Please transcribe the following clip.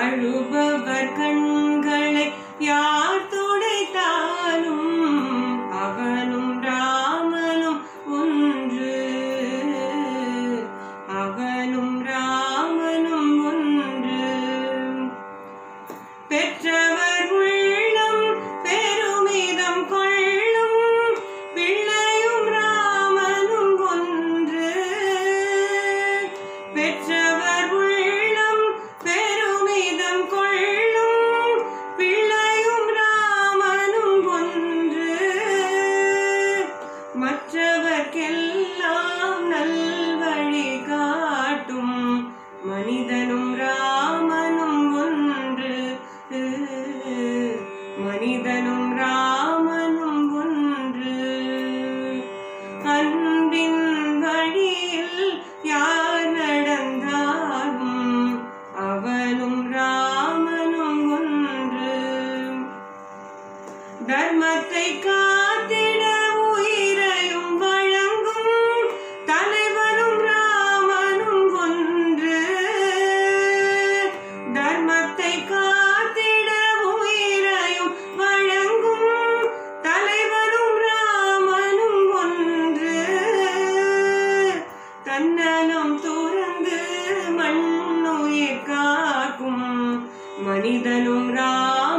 அழுபவர் கண்களை யார் துடைத்தாலும் அவனும் ராமனும் ஒன்று அவனும் ராமனும் ஒன்று பெற்றவர் உள்ளம் பெருமிதம் கொள்ளும் பிள்ளையும் ராமனும் ஒன்று பெற்றவர் உள்ளம் பெருமிதம் கொள்ளும் பிள்ளையும் ராமனும் ஒன்று மற்றவர்க்கெல்லாம் நல்வழி காட்டும் மனிதனும் ராமனும் ஒன்று மனிதனும் ராமனும் ஒன்று அன்பின் வழியில் யார் நடந்தாலும் அவனும் ராமனும் ஒன்று தர்மத்தை காத்திட உயிரையும் வழங்கும் தலைவனும் ராமனும் ஒன்று தர்மத்தை காத்திட உயிரையும் வழங்கும் தலைவனும் ராமனும் ஒன்று தன்னலம் துறந்து மண்ணுயிர் காக்கும் மனிதனும் ராமனும்